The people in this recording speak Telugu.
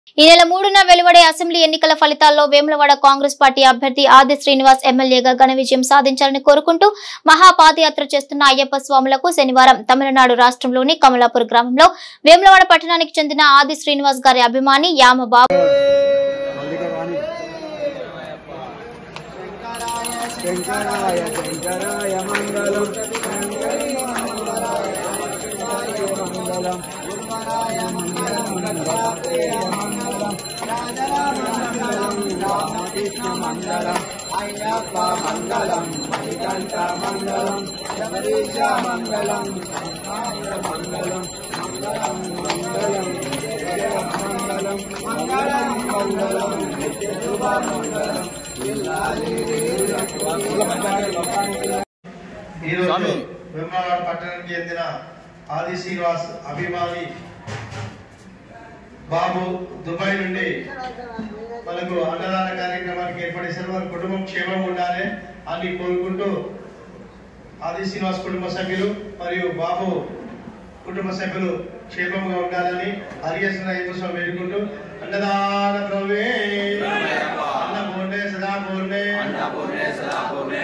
ఈ నెల మూడున వెలువడే అసెంబ్లీ ఎన్నికల ఫలితాల్లో వేములవాడ కాంగ్రెస్ పార్టీ అభ్యర్థి ఆది శ్రీనివాస్ ఎమ్మెల్యేగా ఘన విజయం సాధించాలని కోరుకుంటూ మహాపాదయాత్ర చేస్తున్న అయ్యప్ప స్వాములకు శనివారం తమిళనాడు రాష్ట్రంలోని కమలాపూర్ గ్రామంలో వేములవాడ పట్టణానికి చెందిన ఆది శ్రీనివాస్ గారి అభిమాని యామ బాబు శంకరాయ శంకరాయ మంగళం శంకరాయ మంగళం గురువరాయ మంగళం రాత్రేయ మంగళం రాజరామ మంగళం రామకృష్ణ మంగళం అయ్యప్ప మంగళం మణికంఠ మంగళం శబరీశ మంగళం మంగళం మంగళం మంగళం జయ మంగళం మంగళం మంగళం నిత్య శుభ మంగళం ఈరోజు వేములవాడ పట్టణానికి చెందిన ఆది శ్రీనివాస్ అభిమాని బాబు దుబాయ్ నుండి మనకు అన్నదాన కార్యక్రమానికి ఏర్పడేశారు వారి కుటుంబం క్షేమం ఉండాలి అని కోరుకుంటూ ఆది శ్రీనివాస్ కుటుంబ సభ్యులు మరియు బాబు కుటుంబ సభ్యులు క్షేమంగా ఉండాలని హరియేశ్వర స్వామి వేడుకుంటూ అన్నదాన